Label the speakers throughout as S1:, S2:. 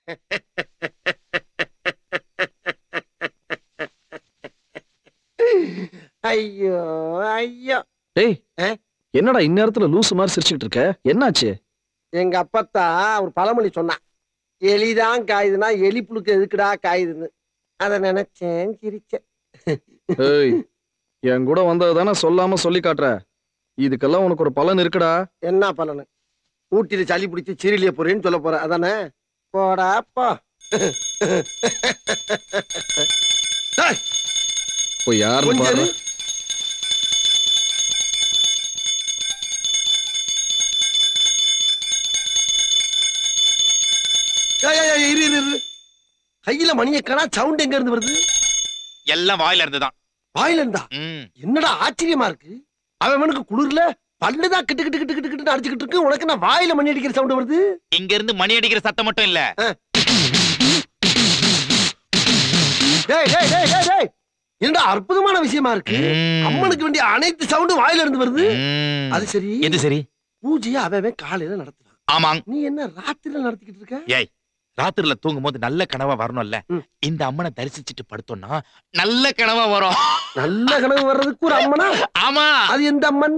S1: ஐயோ ஐயோ
S2: டேய்
S1: ஆ?
S2: என்னடா இந்நேரத்துல லூசு மாதிரி சிரிச்சுக்கிட்டு இருக்க என்னாச்சு
S1: எங்க அப்பத்தா ஒரு பழமொழி சொன்னான் எலிதான் காயுதுன்னா எலி புழுக்கு எதுக்குடா காயுதுன்னு அத நினைச்சேன் சிரிச்சேன்
S2: ஏய் என் கூட வந்தது தானே சொல்லாம சொல்லி காட்டுற இதுக்கெல்லாம் உனக்கு ஒரு பலன் இருக்குடா
S1: என்ன பலனு ஊட்டியில சளி பிடிச்சி சீரியலிய போறேன்னு சொல்ல போற அதானே போடா போ டேய்,
S2: போய் யாருன்னு
S1: கொஞ்சம்
S2: பாரு
S1: இரு. ஏய், ஏய், ஏய், இரு, இரு, இரு. கையில மணியக்கணா சவுண்ட் எங்க இருந்து வருது
S3: எல்லாம் வாயில இருந்துதான்
S1: வாயில இருந்தா
S3: ம்.
S1: என்னடா ஆச்சரியமா இருக்கு அவனுக்கு குளிர்ல பல்லுதான் கிட்டு கிட்டு கிட்டு கிட்டு கிட்டு அடிச்சுக்கிட்டு இருக்கு உனக்கு நான் வாயில மணி அடிக்கிற சவுண்ட் வருது
S3: இங்க இருந்து மணி அடிக்கிற சத்தம் மட்டும் இல்ல
S1: டேய் டேய் டேய் டேய் டேய் என்னடா அற்புதமான விஷயமா இருக்கு
S3: ம்.
S1: அம்மனுக்கு வேண்டிய அனைத்து சவுண்டும் வாயில இருந்து வருது
S3: ம்.
S1: அது சரி
S3: எது சரி
S1: பூஜையை அவன் அவன் காலையில நடத்துறான்
S3: ஆமாங்
S1: நீ என்ன ராத்திரில நடத்திக்கிட்டு இருக்க
S3: ஏய் ராத்திரில தூங்கும் போது நல்ல கனவா வரணும்ல
S1: ம்.
S3: இந்த அம்மனை தரிசிச்சுட்டு படுத்தோம்னா நல்ல கனவா வரும்
S1: நல்ல கனவு வர்றதுக்கு ஒரு அம்மனா
S3: ஆமா
S1: அது எந்த அம்மன்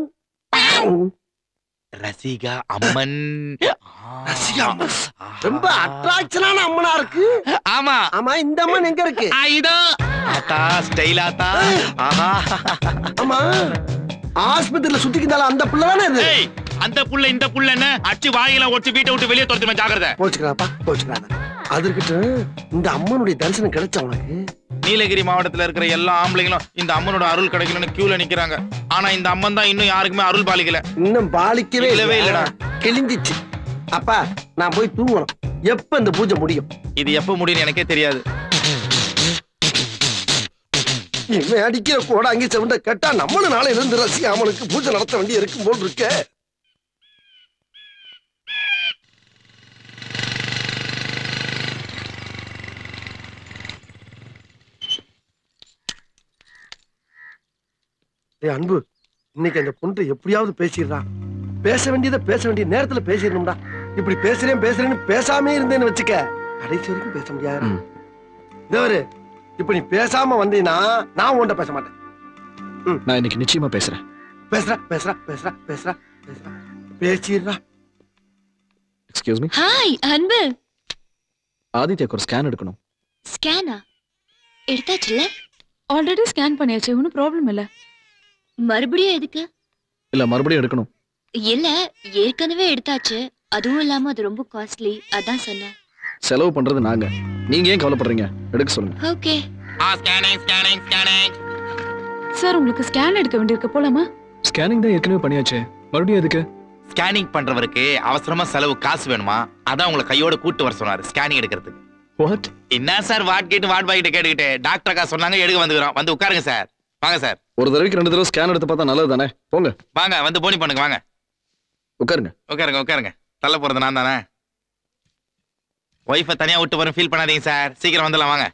S3: ரசிகா அம்மன் ஆ.
S1: ரசிகா அம்மன்.
S3: ஆஹா.
S1: ரொம்ப அட்ராக்ஷனான அம்மனா இருக்கு
S3: ஆமா
S1: ஆமா இந்த அம்மன் எங்க இருக்கு
S3: ஆ, இதோ ஆத்தா ஸ்டைல் ஆத்தா ஆஹா
S1: ஆமா ஆஸ்பத்திரியில சுத்திக்கிட்டால அந்த பிள்ளை தானே இது
S3: ஏய் அந்த புள்ள இந்த புள்ள என்ன அடிச்சு வாயில ஒடிச்சு வீட்டை விட்டு வெளியே துரத்துமே ஜாக்கிரதை
S1: போச்சுக்கிறாப்பா போச்சுக்கிறாத அது இருக்கட்டும் இந்த அம்மனுடைய தரிசனம் கிடைச்ச உனக்கு
S3: நீலகிரி மாவட்டத்துல இருக்கிற எல்லா ஆம்பளைங்களும் இந்த அம்மனோட அருள் கிடைக்கணும்னு கியூல நிக்கிறாங்க ஆனா இந்த அம்மன் தான் இன்னும் யாருக்குமே அருள் பாலிக்கல
S1: இன்னும் பாலிக்கவே
S3: இல்லவே இல்லடா.
S1: கிழிஞ்சிச்சு அப்பா நான் போய் தூங்கணும் எப்ப இந்த பூஜை முடியும்
S3: இது எப்ப முடியும்னு எனக்கே தெரியாது
S1: இவன் அடிக்கிற கூட அங்கே சவுண்ட கேட்டா நம்மளும் நாளை இருந்து ரசிக அம்மனுக்கு பூஜை நடத்த வேண்டி இருக்கும் போல் இருக்க ஏய் அன்பு இன்னைக்கு அந்த பொண்ணு எப்படியாவது பேசிடுறான் பேச வேண்டியதை பேச வேண்டிய நேரத்துல பேசிடணும்டா இப்படி பேசுறேன் பேசுறேன்னு பேசாமே இருந்தேன்னு வச்சுக்க கடைசி வரைக்கும் பேச முடியாது
S2: ம்.
S1: தேவரு இப்ப நீ பேசாம வந்தீன்னா நான் உன்கிட்ட பேச மாட்டேன்
S2: நான் இன்னைக்கு நிச்சயமா பேசுறேன்
S1: பேசுறா பேசுறா பேசுறா பேசுறா பேசுறா பேசிடுறா
S2: எக்ஸ்கியூஸ் மீ
S4: ஹாய் அன்பு
S2: ஆதித்யாக்கு ஒரு ஸ்கேன் எடுக்கணும்
S4: ஸ்கேனா எடுத்தாச்சுல்ல
S5: ஆல்ரெடி ஸ்கேன் பண்ணியாச்சு ஒன்றும் ப்ராப்ளம் இல்லை
S4: மறுபடியும் எதுக்கு
S2: இல்ல மறுபடியும் எடுக்கணும்
S4: இல்ல ஏற்கனவே எடுத்தாச்சு அதுவும் இல்லாம அது ரொம்ப காஸ்ட்லி அதான் சொன்னேன்
S2: செலவு பண்றது நாங்க நீங்க ஏன் கவலைப்படுறீங்க எடுக்க சொல்லுங்க
S4: okay
S3: scanning scanning scanning
S5: sir உங்களுக்கு ஸ்கேன் எடுக்க வேண்டியிருக்கு போலாமா
S2: ஸ்கேனிங் தான் ஏற்கனவே பண்ணியாச்சு மறுபடியும் எதுக்கு
S3: ஸ்கேனிங் பண்றவருக்கு அவசரமா செலவு காசு வேணுமா அதான் உங்களை கையோட கூட்டு வர சொன்னாரு ஸ்கேனிங் எடுக்கிறதுக்கு
S2: வாட்
S3: என்ன சார் வாட் கேட்டு வாட் பாய் கிட்ட கேட்டுக்கிட்டு டாக்டர் அக்கா சொன்னாங்க எடுக்க வந்துக்கிறோம் வந்து உட்காருங்க சார் வாங்க சார்
S2: ஒரு தடவைக்கு ரெண்டு தடவை ஸ்கேன் எடுத்து பார்த்தா நல்லது தானே போங்க
S3: வாங்க வந்து போனி பண்ணுங்க வாங்க
S2: உட்காருங்க
S3: உட்காருங்க உட்காருங்க தள்ள போறது நான் தானே ஒய்ஃபை தனியா விட்டு வரும் ஃபீல் பண்ணாதீங்க சார் சீக்கிரம் வந்துடலாம் வாங்க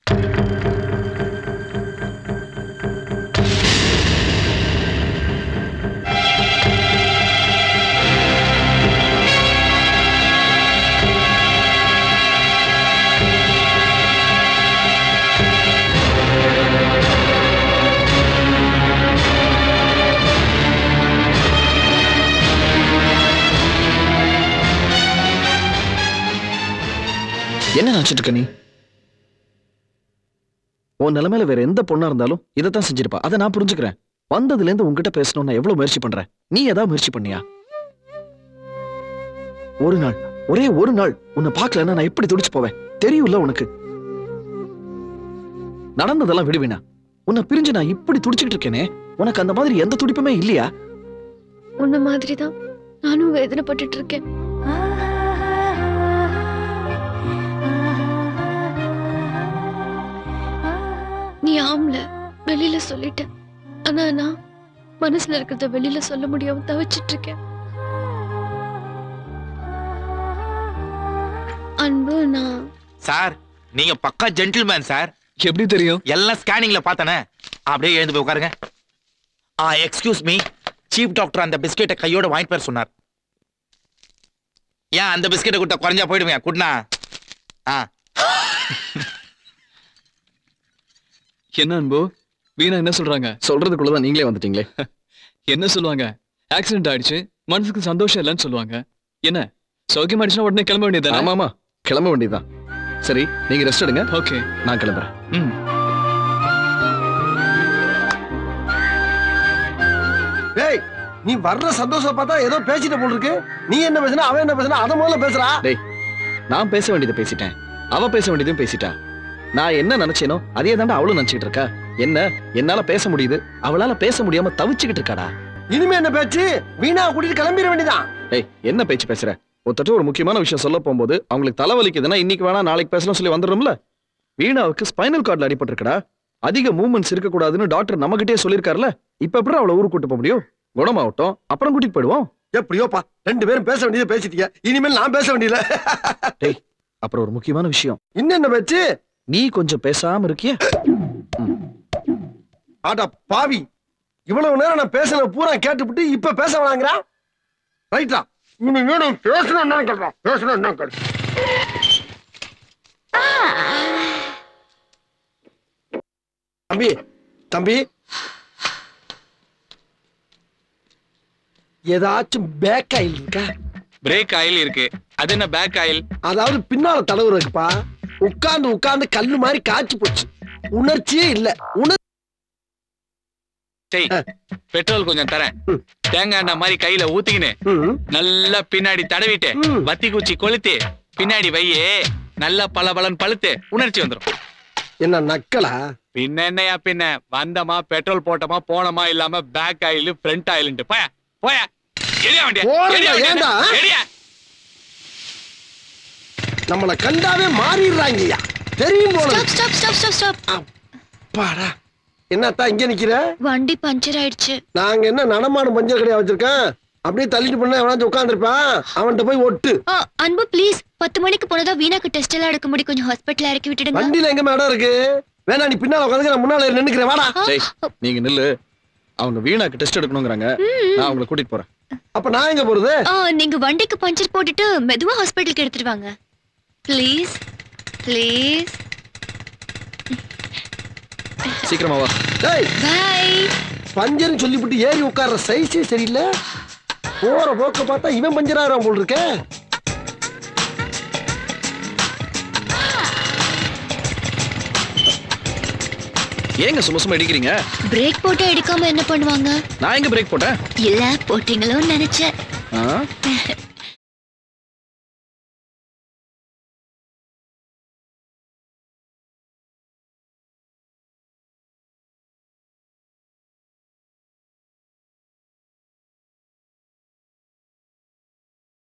S2: என்ன நினைச்சிட்டு இருக்க நீ உன் நிலைமையில வேற எந்த பொண்ணா இருந்தாலும் இதைத்தான் செஞ்சிருப்பா அதை நான் புரிஞ்சுக்கிறேன் வந்ததுல இருந்து உன்கிட்ட பேசணும் நான் எவ்வளவு முயற்சி பண்றேன் நீ ஏதாவது முயற்சி பண்ணியா ஒரு நாள் ஒரே ஒரு நாள் உன்னை பார்க்கலன்னா நான் எப்படி துடிச்சு போவேன் தெரியும்ல உனக்கு நடந்ததெல்லாம் விடுவினா உன்னை பிரிஞ்சு நான் இப்படி துடிச்சுக்கிட்டு இருக்கேனே உனக்கு அந்த மாதிரி எந்த துடிப்புமே இல்லையா
S4: உன்ன மாதிரி தான் நானும் வேதனைப்பட்டுட்டு இருக்கேன் நீ ஆம்ல வெளியில சொல்லிட்ட ஆனா நான் மனசுல இருக்கிறத வெளியில சொல்ல முடியாம தவிச்சிட்டு இருக்கேன் அன்பு நான்
S3: சார் நீங்க பக்கா ஜென்டில்மேன் சார்
S2: எப்படி தெரியும்
S3: எல்லாம் ஸ்கேனிங்ல பார்த்தனே அப்படியே எழுந்து போய் உட்காருங்க ஆ எக்ஸ்கியூஸ் மீ சீஃப் டாக்டர் அந்த பிஸ்கெட்டை கையோட வாங்கிட்டு வர சொன்னார் ஏன் அந்த பிஸ்கெட்டை கொடுத்தா குறைஞ்சா போயிடுவேன் குட்னா ஆ
S6: என்ன அன்பு வீணா என்ன சொல்றாங்க
S2: சொல்றதுக்குள்ளதான் நீங்களே வந்துட்டீங்களே
S6: என்ன சொல்லுவாங்க ஆக்சிடென்ட் ஆயிடுச்சு மனசுக்கு சந்தோஷம் இல்லைன்னு சொல்லுவாங்க என்ன சௌக்கியம் ஆயிடுச்சுன்னா உடனே கிளம்ப வேண்டியது
S2: ஆமா ஆமா கிளம்ப வேண்டியதுதான் சரி நீங்க ரெஸ்ட் எடுங்க
S6: ஓகே
S2: நான் கிளம்புறேன்
S6: ம்
S1: டேய் நீ வர்ற சந்தோஷம் பார்த்தா ஏதோ பேசிட்ட போல் இருக்கு நீ என்ன பேசுனா அவன் என்ன பேசுனா அத முதல்ல பேசுறா
S2: நான் பேச வேண்டியதை பேசிட்டேன் அவ பேச வேண்டியதையும் பேசிட்டா நான் என்ன நினைச்சேனோ அதே தாண்டா அவளும் நினைச்சிட்டு இருக்கா என்ன என்னால பேச முடியுது அவளால பேச முடியாம தவிச்சுக்கிட்டு இருக்காடா
S1: இனிமே என்ன பேச்சு வீணா கூட்டிட்டு கிளம்பிட வேண்டியதான்
S2: டேய் என்ன பேச்சு பேசுற ஒருத்தட்ட ஒரு முக்கியமான விஷயம் சொல்ல போகும்போது அவங்களுக்கு தலைவலிக்குதுன்னா இன்னைக்கு வேணா நாளைக்கு பேசலாம் சொல்லி வந்துடும்ல வீணாவுக்கு ஸ்பைனல் கார்டில் அடிபட்டிருக்கடா அதிக மூவ்மெண்ட்ஸ் இருக்கக்கூடாதுன்னு டாக்டர் நம்மகிட்டயே சொல்லியிருக்காருல இப்ப எப்படி அவளை ஊருக்கு கூட்டு போக முடியும் குணமாகட்டும் அப்புறம் கூட்டிட்டு போயிடுவோம்
S1: எப்படியோப்பா ரெண்டு பேரும் பேச வேண்டியதை பேசிட்டீங்க இனிமேல் நான் பேச வேண்டியதில்ல
S2: டேய் அப்புறம் ஒரு முக்கியமான விஷயம்
S1: இன்னும் என்ன பேச்சு
S2: நீ கொஞ்சம் பேசாம இருக்கிய
S1: ஆட்டா பாவி இவ்வளவு நேரம் நான் பேசின பூரா கேட்டுவிட்டு இப்ப பேச வேணாங்கிறா ரைட்டா இன்னும் வேணும் பேசணும் என்ன கேட்பான் பேசணும் என்ன கேட்பான் தம்பி தம்பி ஏதாச்சும் பேக் ஆயில் இருக்கா
S3: பிரேக் ஆயில் இருக்கு அது என்ன பேக் ஆயில்
S1: அதாவது பின்னால தடவுறதுக்குப்பா உட்கார்ந்து உட்கார்ந்து கல்லு மாதிரி காய்ச்சி போச்சு உணர்ச்சியே இல்ல உணர்
S3: சரி பெட்ரோல் கொஞ்சம் தரேன்
S1: ம்.
S3: தேங்காய் எண்ணெய் மாதிரி கையில ஊத்திக்கின்னு
S1: ம்,
S3: நல்லா பின்னாடி தடவிட்டு
S1: ம்.
S3: வத்தி குச்சி கொளுத்தி பின்னாடி வையே நல்லா பல பழுத்து உணர்ச்சி வந்துரும்
S1: என்ன நக்கலா
S3: பின்ன என்னையா பின்ன வந்தமா பெட்ரோல் போட்டோமா போனோமா இல்லாம பேக் ஆயில் ஃப்ரண்ட் ஆயில்ன்ட்டு போயா போயா எரியா வண்டியா
S1: போடுங்க,
S3: எரியா வண்டியா
S1: ஏன்டா?
S3: எரியா
S1: நம்மள கண்டாவே மாறிடுறாங்கய்யா தெரியும் போல
S4: stop stop stop stop stop
S1: அப்பாடா என்னத்தா இங்க நிக்கிற
S4: வண்டி பஞ்சர் ஆயிடுச்சு
S1: நாங்க என்ன நடமாடும் பஞ்சர் கடையா வச்சிருக்கேன் அப்படியே தள்ளிட்டு பண்ண எவனாச்சும் உட்காந்துருப்பான் அவன்கிட்ட போய் ஒட்டு
S4: ஆ, அன்பு ப்ளீஸ் பத்து மணிக்கு போனதா வீணாக்கு டெஸ்ட் எல்லாம் எடுக்க முடியும் கொஞ்சம் ஹாஸ்பிட்டல் இறக்கி விட்டுடுங்க
S1: வண்டியில எங்க இடம் இருக்கு வேணா நீ பின்னால உட்காந்து நான் முன்னால நின்னுக்கிறேன் வாடா
S2: டேய் நீங்க நில்லு அவங்க வீணாக்கு டெஸ்ட் எடுக்கணுங்கிறாங்க நான் அவங்களை கூட்டிட்டு போறேன்
S1: அப்ப நான் எங்க போறது
S4: ஆ, நீங்க வண்டிக்கு பஞ்சர் போட்டுட்டு மெதுவா ஹாஸ்பிட்டலுக்கு எடுத்துட்டு வாங்க ப்ளீஸ் ப்ளீஸ்
S2: சீக்கிரமா வா
S1: டேய்
S4: பை
S1: பஞ்சர்னு சொல்லிவிட்டு ஏறி உட்கார்ற சைஸே சரியில்லை போற போக்க பார்த்தா இவன் பஞ்சர் ஆகிறான் போல் இருக்க
S2: ஏங்க சும்மா சும்மா அடிக்கிறீங்க
S4: பிரேக் போட்டு எடுக்காம என்ன பண்ணுவாங்க
S2: நான் எங்க பிரேக் போட்டேன்
S4: இல்ல போட்டீங்களோன்னு நினைச்சேன்
S2: ஆ?